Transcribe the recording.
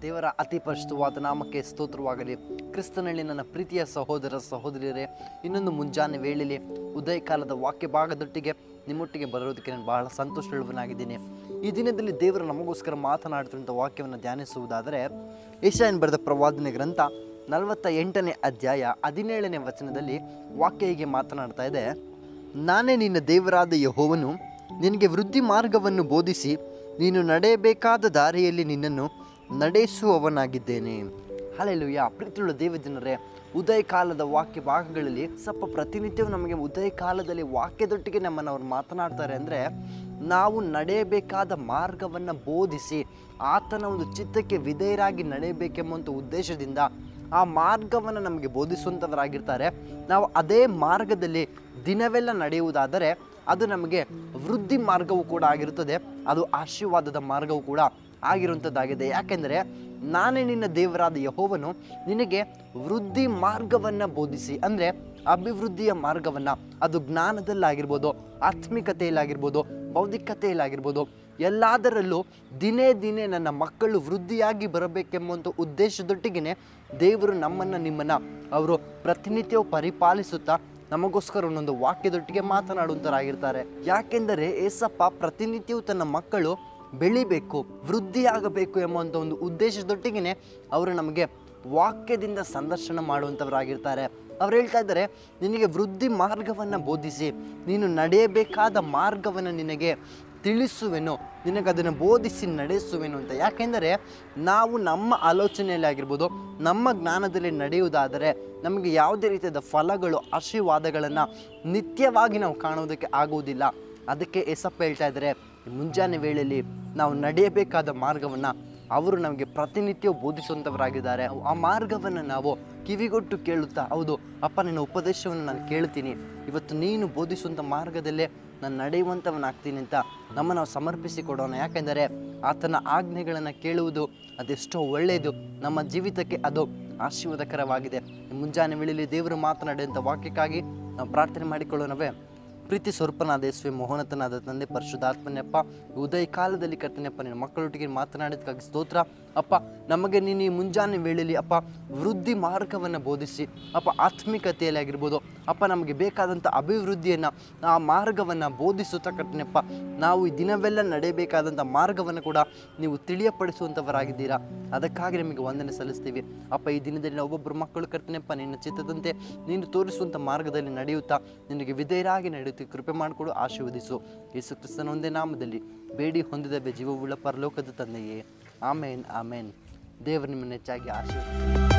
ದೇವರ ಅತಿ ಪರಿಶುದ್ಧವಾದ ನಾಮಕ್ಕೆ ಸ್ತೋತ್ರವಾಗಲಿ ಕ್ರಿಸ್ತನಲ್ಲಿ ನನ್ನ ಪ್ರೀತಿಯ ಸಹೋದರ ಸಹೋದರಿಯರೇ ಇನ್ನೊಂದು ಮುಂಜಾನೆ ವೇಳೆಯಲ್ಲಿ ಉದಯ ಕಾಲದ ವಾಕ್ಯ ಭಾಗದೊಟ್ಟಿಗೆ ನಿಮ್ಮೊಟ್ಟಿಗೆ ಬರೋದಕ್ಕೆ ನಾನು ಬಹಳ ಸಂತೋಷವುಳ್ಳವನಾಗಿದ್ದೀನಿ ಈ ದಿನದಲ್ಲಿ ದೇವರು ನಮಗೋಸ್ಕರ ಮಾತನಾಡ್ತಿರುವಂಥ ವಾಕ್ಯವನ್ನು ಧ್ಯಾನಿಸುವುದಾದರೆ ಏಷ್ಯಾಯನ್ ಬರೆದ ಪ್ರವಾದನೆ ಗ್ರಂಥ ನಲವತ್ತ ಎಂಟನೇ ಅಧ್ಯಾಯ ಹದಿನೇಳನೇ ವಚನದಲ್ಲಿ ವಾಕ್ಯ ಹೀಗೆ ಮಾತನಾಡ್ತಾ ಇದೆ ನಾನೇ ನಿನ್ನ ದೇವರಾದ ಯಹೋವನು ನಿನಗೆ ವೃದ್ಧಿ ಮಾರ್ಗವನ್ನು ಬೋಧಿಸಿ ನೀನು ನಡೆಯಬೇಕಾದ ದಾರಿಯಲ್ಲಿ ನಿನ್ನನ್ನು ನಡೆಸುವವನಾಗಿದ್ದೇನೆ ಹಲೆಲುಯ್ಯ ಪ್ರೀತಿಯುಳ್ಳ ದೇವಜನರೇ ಉದಯ ಕಾಲದ ವಾಕ್ಯ ಭಾಗಗಳಲ್ಲಿ ಸ್ವಲ್ಪ ಪ್ರತಿನಿತ್ಯವೂ ನಮಗೆ ಉದಯ ಕಾಲದಲ್ಲಿ ವಾಕ್ಯದೊಟ್ಟಿಗೆ ನಮ್ಮನ್ನು ಅವ್ರು ಮಾತನಾಡ್ತಾರೆ ಅಂದರೆ ನಾವು ನಡೆಯಬೇಕಾದ ಮಾರ್ಗವನ್ನು ಬೋಧಿಸಿ ಆತನ ಒಂದು ಚಿತ್ತಕ್ಕೆ ವಿಧೇಯರಾಗಿ ನಡೆಯಬೇಕೆಂಬಂಥ ಉದ್ದೇಶದಿಂದ ಆ ಮಾರ್ಗವನ್ನು ನಮಗೆ ಬೋಧಿಸುವಂಥವರಾಗಿರ್ತಾರೆ ನಾವು ಅದೇ ಮಾರ್ಗದಲ್ಲಿ ದಿನವೆಲ್ಲ ನಡೆಯುವುದಾದರೆ ಅದು ನಮಗೆ ವೃದ್ಧಿ ಮಾರ್ಗವೂ ಕೂಡ ಆಗಿರುತ್ತದೆ ಅದು ಆಶೀರ್ವಾದದ ಮಾರ್ಗವೂ ಕೂಡ ಆಗಿರುವಂಥದ್ದಾಗಿದೆ ಯಾಕೆಂದರೆ ನಾನೇ ನಿನ್ನ ದೇವರಾದ ಯಹೋವನು ನಿನಗೆ ವೃದ್ಧಿ ಮಾರ್ಗವನ್ನು ಬೋಧಿಸಿ ಅಂದರೆ ಅಭಿವೃದ್ಧಿಯ ಮಾರ್ಗವನ್ನು ಅದು ಜ್ಞಾನದಲ್ಲಾಗಿರ್ಬೋದು ಆತ್ಮಿಕತೆಯಲ್ಲಾಗಿರ್ಬೋದು ಬೌದ್ಧಿಕತೆಯಲ್ಲಾಗಿರ್ಬೋದು ಎಲ್ಲದರಲ್ಲೂ ದಿನೇ ದಿನೇ ನನ್ನ ಮಕ್ಕಳು ವೃದ್ಧಿಯಾಗಿ ಬರಬೇಕೆಂಬುವಂಥ ಉದ್ದೇಶದೊಟ್ಟಿಗೆ ದೇವರು ನಮ್ಮನ್ನು ನಿಮ್ಮನ್ನು ಅವರು ಪ್ರತಿನಿತ್ಯವೂ ಪರಿಪಾಲಿಸುತ್ತಾ ನಮಗೋಸ್ಕರ ಒಂದೊಂದು ವಾಕ್ಯದೊಟ್ಟಿಗೆ ಮಾತನಾಡುವಂಥರಾಗಿರ್ತಾರೆ ಯಾಕೆಂದರೆ ಏಸಪ್ಪ ಪ್ರತಿನಿತ್ಯವೂ ತನ್ನ ಮಕ್ಕಳು ಬೆಳಿಬೇಕು ವೃದ್ಧಿಯಾಗಬೇಕು ಎಂಬುವಂಥ ಒಂದು ಉದ್ದೇಶದೊಟ್ಟಿಗೆ ಅವರು ನಮಗೆ ವಾಕ್ಯದಿಂದ ಸಂದರ್ಶನ ಮಾಡುವಂಥವರಾಗಿರ್ತಾರೆ ಅವ್ರು ಹೇಳ್ತಾ ಇದ್ದಾರೆ ನಿನಗೆ ವೃದ್ಧಿ ಮಾರ್ಗವನ್ನು ಬೋಧಿಸಿ ನೀನು ನಡೆಯಬೇಕಾದ ಮಾರ್ಗವನ್ನು ನಿನಗೆ ತಿಳಿಸುವೆನು ನಿನಗೆ ಅದನ್ನು ಬೋಧಿಸಿ ನಡೆಸುವೆನು ಅಂತ ಯಾಕೆಂದರೆ ನಾವು ನಮ್ಮ ಆಲೋಚನೆಯಲ್ಲಿ ಆಗಿರ್ಬೋದು ನಮ್ಮ ಜ್ಞಾನದಲ್ಲಿ ನಡೆಯುವುದಾದರೆ ನಮಗೆ ಯಾವುದೇ ರೀತಿಯಾದ ಫಲಗಳು ಆಶೀರ್ವಾದಗಳನ್ನು ನಿತ್ಯವಾಗಿ ನಾವು ಕಾಣುವುದಕ್ಕೆ ಆಗುವುದಿಲ್ಲ ಅದಕ್ಕೆ ಎಸಪ್ಪ ಹೇಳ್ತಾ ಇದ್ದಾರೆ ಈ ಮುಂಜಾನೆ ವೇಳೆಯಲ್ಲಿ ನಾವು ನಡೆಯಬೇಕಾದ ಮಾರ್ಗವನ್ನು ಅವರು ನಮಗೆ ಪ್ರತಿನಿತ್ಯ ಬೋಧಿಸುವಂಥವರಾಗಿದ್ದಾರೆ ಆ ಮಾರ್ಗವನ್ನು ನಾವು ಕಿವಿಗೊಟ್ಟು ಕೇಳುತ್ತಾ ಹೌದು ಅಪ್ಪ ನಿನ್ನ ಉಪದೇಶವನ್ನು ನಾನು ಕೇಳ್ತೀನಿ ಇವತ್ತು ನೀನು ಬೋಧಿಸುವಂಥ ಮಾರ್ಗದಲ್ಲೇ ನಾನು ನಡೆಯುವಂಥವನಾಗ್ತೀನಿ ಅಂತ ನಮ್ಮ ನಾವು ಸಮರ್ಪಿಸಿ ಕೊಡೋಣ ಯಾಕೆಂದರೆ ಆತನ ಆಜ್ಞೆಗಳನ್ನು ಕೇಳುವುದು ಅದೆಷ್ಟೋ ಒಳ್ಳೆಯದು ನಮ್ಮ ಜೀವಿತಕ್ಕೆ ಅದು ಆಶೀರ್ವಾದಕರವಾಗಿದೆ ಈ ಮುಂಜಾನೆ ವೇಳೆಯಲ್ಲಿ ದೇವರು ಮಾತನಾಡುವಂಥ ವಾಕ್ಯಕ್ಕಾಗಿ ನಾವು ಪ್ರಾರ್ಥನೆ ಮಾಡಿಕೊಳ್ಳೋಣವೇ ಪ್ರೀತಿ ಸ್ವರೂಪನಾದ ಯೇಸುವೆ ಮೋಹನತನಾದ ತಂದೆ ಪರಿಶುದ್ಧಾತ್ಮನೆಪ್ಪ ಉದಯ ಕಾಲದಲ್ಲಿ ಕರ್ತನೆಪ್ಪ ನಿನ್ನ ಮಕ್ಕಳೊಟ್ಟಿಗೆ ಮಾತನಾಡಿದಕ್ಕಾಗಿ ಸ್ತೋತ್ರ ಅಪ್ಪ ನಮಗೆ ನೀನು ಈ ಮುಂಜಾನೆ ವೇಳೆಯಲ್ಲಿ ಅಪ್ಪ ವೃದ್ಧಿ ಮಾರ್ಗವನ್ನು ಬೋಧಿಸಿ ಅಪ್ಪ ಆತ್ಮಿಕತೆಯಲ್ಲಿ ಆಗಿರ್ಬೋದು ಅಪ್ಪ ನಮಗೆ ಬೇಕಾದಂಥ ಅಭಿವೃದ್ಧಿಯನ್ನು ಆ ಮಾರ್ಗವನ್ನು ಬೋಧಿಸುತ್ತಾ ಕರ್ತನೆಪ್ಪ ನಾವು ಈ ದಿನವೆಲ್ಲ ನಡೆಯಬೇಕಾದಂಥ ಮಾರ್ಗವನ್ನು ಕೂಡ ನೀವು ತಿಳಿಯಪಡಿಸುವಂಥವರಾಗಿದ್ದೀರಾ ಅದಕ್ಕಾಗಿ ನಿಮಗೆ ವಂದನೆ ಸಲ್ಲಿಸ್ತೀವಿ ಅಪ್ಪ ಈ ದಿನದಲ್ಲಿ ನಾವು ಒಬ್ಬೊಬ್ಬರು ಮಕ್ಕಳು ಕರ್ತನೆಪ್ಪ ನಿನ್ನ ಚಿತ್ತದಂತೆ ನೀನು ತೋರಿಸುವಂಥ ಮಾರ್ಗದಲ್ಲಿ ನಡೆಯುತ್ತಾ ನಿನಗೆ ವಿಧೇಯರಾಗಿ ನಡೆಯುತ್ತಿ ಕೃಪೆ ಮಾಡಿಕೊಡು ಆಶೀರ್ವದಿಸು ಯೇಸು ಕ್ರಿಸ್ತನ ಒಂದೇ ನಾಮದಲ್ಲಿ ಬೇಡಿ ಹೊಂದಿದ ಜೀವವುಳ್ಳ ಪರಲೋಕದ ತಂದೆಯೇ ಆಮೇನ್ ಆಮೇನ್ ದೇವರು ನಿಮ್ಮನ್ನು ಹೆಚ್ಚಾಗಿ ಆಶೀರ್ವದಿಸಿ